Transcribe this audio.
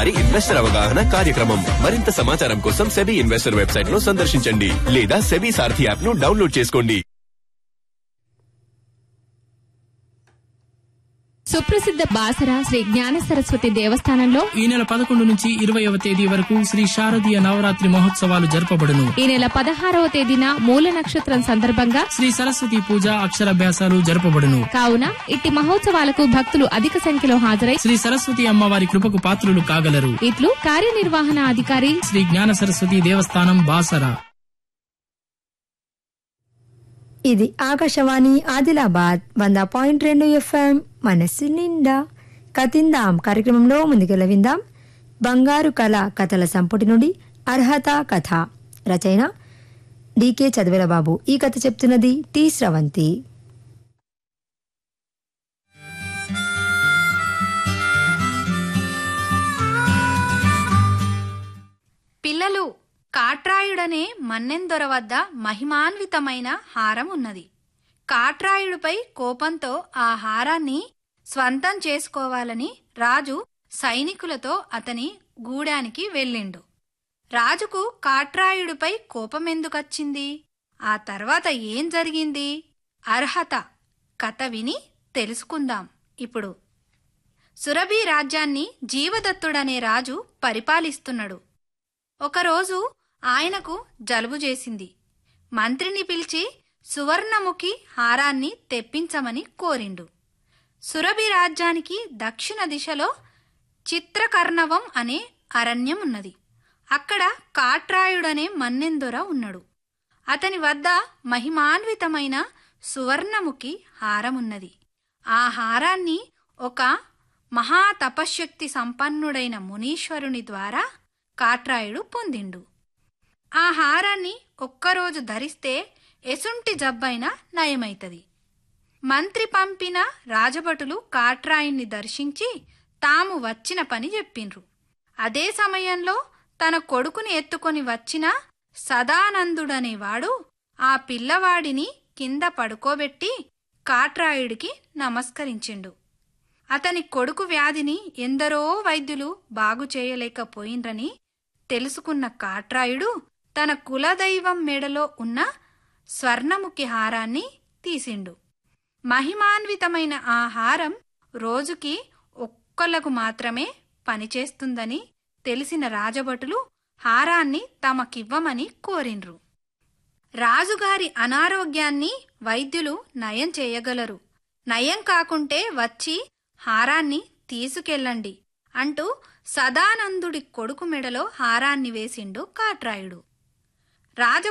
మరి ఇన్వెస్టర్ అవగాహన కార్యక్రమం మరింత సమాచారం కోసం సెబీ ఇన్వెస్టర్ వెబ్సైట్ ను సందర్శించండి లేదా సెబీ సారథి యాప్ ను డౌన్లోడ్ చేసుకోండి సుప్రసిద్ధ బాసర శ్రీ జ్ఞాన సరస్వతి దేవస్థానంలో ఈ నెల పదకొండు నుంచి ఇరవయవ తేదీ వరకు శ్రీ శారదీయ నవరాత్రి మహోత్సవాలు జరపబడును ఈ నెల పదహారవ తేదీన మూల నక్షత్రం సందర్భంగా శ్రీ సరస్వతి పూజ అక్షరాభ్యాసాలు జరపబడును కావున ఇట్టి మహోత్సవాలకు భక్తులు అధిక సంఖ్యలో హాజరై శ్రీ సరస్వతి అమ్మవారి కృపకు పాత్రులు కాగలరు ఇట్లు కార్యనిర్వహణ అధికారి శ్రీ జ్ఞాన సరస్వతి దేవస్థానం బాసర ఇది ఆకాశవాణి ఆదిలాబాద్ వంద పాయింట్ రెండు ఎఫ్ఎం మనస్సు నిండా కతిందాం కార్యక్రమంలో ముందుకెళ్ళ విందాం బంగారు కళ కథల సంపుటి నుండి అర్హత కథ రచన డికే చదివేల బాబు ఈ కథ చెప్తున్నది టి స్రవంతి పిల్లలు కాట్రాయుడనే మన్నెందొర వద్ద మహిమాన్వితమైన హారం ఉన్నది కాట్రాయుడిపై కోపంతో ఆ హారాన్ని స్వంతం చేసుకోవాలని రాజు సైనికులతో అతని గూడానికి వెళ్ళిండు రాజుకు కాట్రాయుడిపై కోపమెందుకచ్చింది ఆ తర్వాత ఏం జరిగింది అర్హత కథ విని తెలుసుకుందాం ఇప్పుడు సురభి రాజ్యాన్ని జీవదత్తుడనే రాజు పరిపాలిస్తున్నాడు ఒకరోజు ఆయనకు జలుబు చేసింది మంత్రిని పిలిచి సువర్ణముఖి హారాన్ని తెప్పించమని కోరిండు సురభి రాజ్యానికి దక్షిణ దిశలో చిత్రకర్ణవం అనే అరణ్యం ఉన్నది అక్కడ కాట్రాయుడనే మన్నెందొర ఉన్నాడు అతని వద్ద మహిమాన్వితమైన సువర్ణముఖి హారమున్నది ఆ హారాన్ని ఒక మహాతపశక్తి సంపన్నుడైన మునీశ్వరుని ద్వారా కాట్రాయుడు పొందిండు ఆ హారాన్ని ఒక్కరోజు ధరిస్తే ఎసుంటి జబ్బైన నయమైతది మంత్రి పంపిన రాజభటులు కాట్రాయుణ్ణి దర్శించి తాము వచ్చిన పని చెప్పిండ్రు అదే సమయంలో తన కొడుకుని ఎత్తుకొని వచ్చిన సదానందుడనేవాడు ఆ పిల్లవాడిని కింద పడుకోబెట్టి కాట్రాయుడికి నమస్కరించిండు అతని కొడుకు వ్యాధిని ఎందరో వైద్యులు బాగు చేయలేకపోయిండ్రని తెలుసుకున్న కాట్రాయుడు తన కులదైవం మెడలో ఉన్న స్వర్ణముఖి హారాన్ని తీసిండు మహిమాన్వితమైన ఆ హారం రోజుకి ఒక్కళ్ళకు మాత్రమే పనిచేస్తుందని తెలిసిన రాజభటులు హారాన్ని తమకివ్వమని కోరిండ్రు రాజుగారి అనారోగ్యాన్ని వైద్యులు నయం చేయగలరు నయం కాకుంటే వచ్చి హారాన్ని తీసుకెళ్ళండి అంటూ సదానందుడి కొడుకు మెడలో హారాన్ని వేసిండు కాట్రాయుడు రాజ